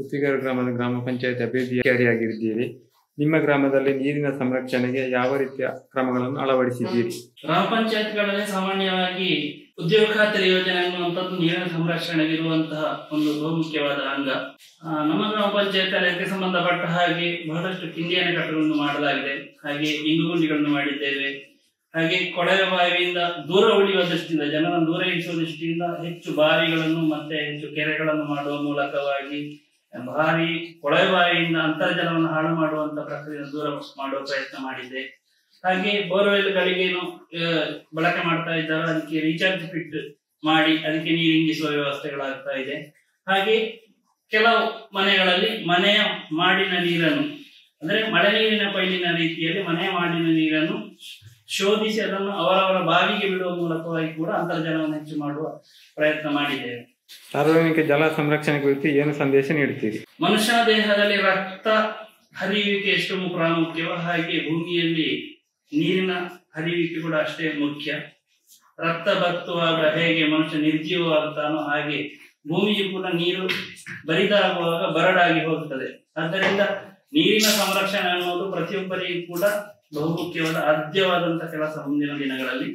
ಉತ್ತಿಗರ ಗ್ರಾಮದ ಗ್ರಾಮ ಪಂಚಾಯತ್ ಅಭಿವೃದ್ಧಿಯಾಗಿದ್ದೀರಿ ನಿಮ್ಮ ಗ್ರಾಮದಲ್ಲಿ ನೀರಿನ ಸಂರಕ್ಷಣೆಗೆ ಯಾವ ರೀತಿಯ ಕ್ರಮಗಳನ್ನು ಅಳವಡಿಸಿದ್ದೀರಿ ಗ್ರಾಮ ಪಂಚಾಯತ್ಗಳಲ್ಲಿ ಸಾಮಾನ್ಯವಾಗಿ ಉದ್ಯೋಗ ಖಾತರಿ ಯೋಜನೆ ಅನ್ನುವಂಥದ್ದು ನೀರಿನ ಸಂರಕ್ಷಣೆಗೆ ಇರುವಂತಹ ಒಂದು ಬಹುಮುಖ್ಯವಾದ ಅಂಗ ಆ, ನಮ್ಮ ಗ್ರಾಮ ಪಂಚಾಯತ್ ಅದಕ್ಕೆ ಸಂಬಂಧಪಟ್ಟ ಹಾಗೆ ಬಹಳಷ್ಟು ಕಿಂಡಿ ಅಣೆಕಟ್ಟುಗಳನ್ನು ಮಾಡಲಾಗಿದೆ ಹಾಗೆ ಇಂಗುಗುಂಡಿಗಳನ್ನು ಮಾಡಿದ್ದೇವೆ ಹಾಗೆ ಕೊಳವೆ ಬಾವಿಯಿಂದ ದೂರ ಉಳಿಯುವ ದೃಷ್ಟಿಯಿಂದ ಜನರನ್ನು ದೂರ ಇರಿಸುವ ದೃಷ್ಟಿಯಿಂದ ಹೆಚ್ಚು ಬಾವಿಗಳನ್ನು ಮತ್ತೆ ಹೆಚ್ಚು ಕೆರೆಗಳನ್ನು ಮಾಡುವ ಮೂಲಕವಾಗಿ ಬಾವಿ ಕೊಳವೆ ಬಾವಿಯಿಂದ ಅಂತರ್ಜಲವನ್ನು ಹಾಳು ಮಾಡುವಂತ ಪ್ರಕ್ರಿಯೆಯನ್ನು ದೂರ ಮಾಡುವ ಪ್ರಯತ್ನ ಮಾಡಿದೆ ಹಾಗೆ ಬೋರ್ವೆಲ್ಗಳಿಗೇನು ಆ, ಬಳಕೆ ಮಾಡ್ತಾ ಇದ್ದಾರೆ ಅದಕ್ಕೆ ರೀಚಾರ್ಜ್ ಫಿಟ್ ಮಾಡಿ ಅದಕ್ಕೆ ನೀರು ಇಂಗಿಸುವ ವ್ಯವಸ್ಥೆಗಳಾಗ್ತಾ ಇದೆ ಹಾಗೆ ಕೆಲವು ಮನೆಗಳಲ್ಲಿ ಮನೆಯ ಮಾಡಿನ ನೀರನ್ನು ಅಂದ್ರೆ ಮಳೆ ನೀರಿನ ಕೊಯ್ಲಿನ ರೀತಿಯಲ್ಲಿ ಮನೆಯ ಮಾಡಿನ ನೀರನ್ನು ಶೋಧಿಸಿ ಅದನ್ನು ಅವರವರ ಬಾವಿಗೆ ಬಿಡುವ ಮೂಲಕವಾಗಿ ಕೂಡ ಅಂತರ್ಜಲವನ್ನು ಹೆಚ್ಚು ಮಾಡುವ ಪ್ರಯತ್ನ ಮಾಡಿದ್ದೇವೆ ಸಾರ್ವಜನಿಕ ಜಲ ಸಂರಕ್ಷಣೆ ಕುರಿತು ಏನು ಸಂದೇಶ ನೀಡುತ್ತೀರಿ ಮನುಷ್ಯನ ದೇಹದಲ್ಲಿ ರಕ್ತ ಹರಿಯುವಿಕೆ ಎಷ್ಟು ಪ್ರಾಮುಖ್ಯವೋ ಹಾಗೆ ಭೂಮಿಯಲ್ಲಿ ನೀರಿನ ಹರಿಯುವಿಕೆ ಕೂಡ ಅಷ್ಟೇ ಮುಖ್ಯ ರಕ್ತ ಬತ್ತುವಾಗ ಹೇಗೆ ಮನುಷ್ಯ ನಿರ್ಜೀವವಾಗುತ್ತಾನೋ ಹಾಗೆ ಭೂಮಿಯು ಕೂಡ ನೀರು ಬರಿದಾಗುವಾಗ ಬರಡಾಗಿ ಹೋಗ್ತದೆ ಆದ್ದರಿಂದ ನೀರಿನ ಸಂರಕ್ಷಣೆ ಅನ್ನೋದು ಪ್ರತಿಯೊಬ್ಬರಿಗೂ ಕೂಡ ಬಹುಮುಖ್ಯವಾದ ಆದ್ಯವಾದಂತ ಕೆಲಸ ಮುಂದಿನ ದಿನಗಳಲ್ಲಿ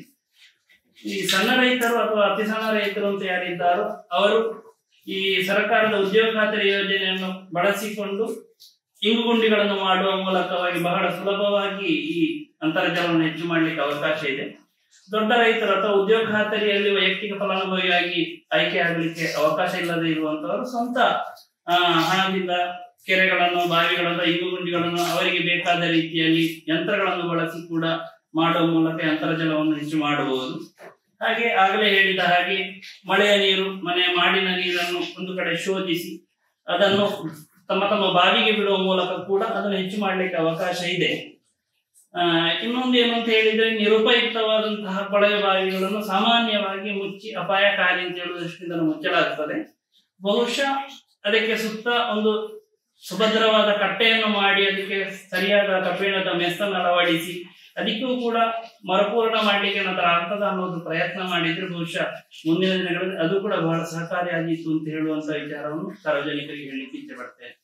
ಈ ಸಣ್ಣ ರೈತರು ಅಥವಾ ಅತಿ ಸಣ್ಣ ರೈತರು ಅಂತ ಯಾರಿದ್ದಾರೋ ಅವರು ಈ ಸರ್ಕಾರದ ಉದ್ಯೋಗ ಖಾತರಿ ಯೋಜನೆಯನ್ನು ಬಳಸಿಕೊಂಡು ಇಂಗುಗುಂಡಿಗಳನ್ನು ಮಾಡುವ ಮೂಲಕವಾಗಿ ಬಹಳ ಸುಲಭವಾಗಿ ಈ ಅಂತರ್ಜಲವನ್ನು ಹೆಚ್ಚು ಮಾಡಲಿಕ್ಕೆ ಅವಕಾಶ ಇದೆ ದೊಡ್ಡ ರೈತರು ಅಥವಾ ಉದ್ಯೋಗ ಖಾತರಿಯಲ್ಲಿ ವೈಯಕ್ತಿಕ ಫಲಾನುಭವಿಯಾಗಿ ಆಯ್ಕೆ ಆಗಲಿಕ್ಕೆ ಅವಕಾಶ ಇಲ್ಲದೆ ಇರುವಂತವರು ಸ್ವಂತ ಆ, ಹಣದಿಂದ ಕೆರೆಗಳನ್ನು ಬಾವಿಗಳನ್ನು ಇಂಗುಗುಂಡಿಗಳನ್ನು ಅವರಿಗೆ ಬೇಕಾದ ರೀತಿಯಲ್ಲಿ ಯಂತ್ರಗಳನ್ನು ಬಳಸಿ ಕೂಡ ಮಾಡುವ ಮೂಲಕ ಅಂತರ್ಜಲವನ್ನು ಹೆಚ್ಚು ಮಾಡಬಹುದು ಹಾಗೆ ಆಗಲೇ ಹೇಳಿದ ಹಾಗೆ ಮಳೆಯ ನೀರು ಮನೆಯ ಮಾಡಿನ ನೀರನ್ನು ಒಂದು ಕಡೆ ಶೋಧಿಸಿ ಅದನ್ನು ತಮ್ಮ ತಮ್ಮ ಬಾವಿಗೆ ಬಿಡುವ ಮೂಲಕ ಕೂಡ ಅದನ್ನು ಹೆಚ್ಚು ಮಾಡಲಿಕ್ಕೆ ಅವಕಾಶ ಇದೆ ಆ, ಇನ್ನೊಂದು ಏನು ಅಂತ ಹೇಳಿದ್ರೆ ನಿರುಪಯುಕ್ತವಾದಂತಹ ಕೊಳವೆ ಬಾವಿಗಳನ್ನು ಸಾಮಾನ್ಯವಾಗಿ ಮುಚ್ಚಿ ಅಪಾಯಕಾರಿ ಅಂತ ಹೇಳುವ ದೃಷ್ಟಿಯಿಂದ ಮುಚ್ಚಲಾಗುತ್ತದೆ ಬಹುಶಃ ಅದಕ್ಕೆ ಸುತ್ತ ಒಂದು ಸುಭದ್ರವಾದ ಕಟ್ಟೆಯನ್ನು ಮಾಡಿ ಅದಕ್ಕೆ ಸರಿಯಾದ ಕಬ್ಬಿಣದ ಮೆಸ್ಸನ್ನು ಅಳವಡಿಸಿ ಅದಕ್ಕೂ ಕೂಡ ಮರುಪೂರ್ಣ ಮಾಡ್ಲಿಕ್ಕೆ ನಂತರ ಆಗ್ತದ ಅನ್ನೋದು ಪ್ರಯತ್ನ ಮಾಡಿದ್ರೆ ಬಹುಶಃ ಮುಂದಿನ ದಿನಗಳಲ್ಲಿ ಅದು ಕೂಡ ಬಹಳ ಸಹಕಾರಿಯಾಗಿತ್ತು ಅಂತ ಹೇಳುವಂತ ವಿಚಾರವನ್ನು ಸಾರ್ವಜನಿಕರಿಗೆ ಹೇಳಲಿಕ್ಕೆ ಇಚ್ಛೆ ಪಡ್ತೇನೆ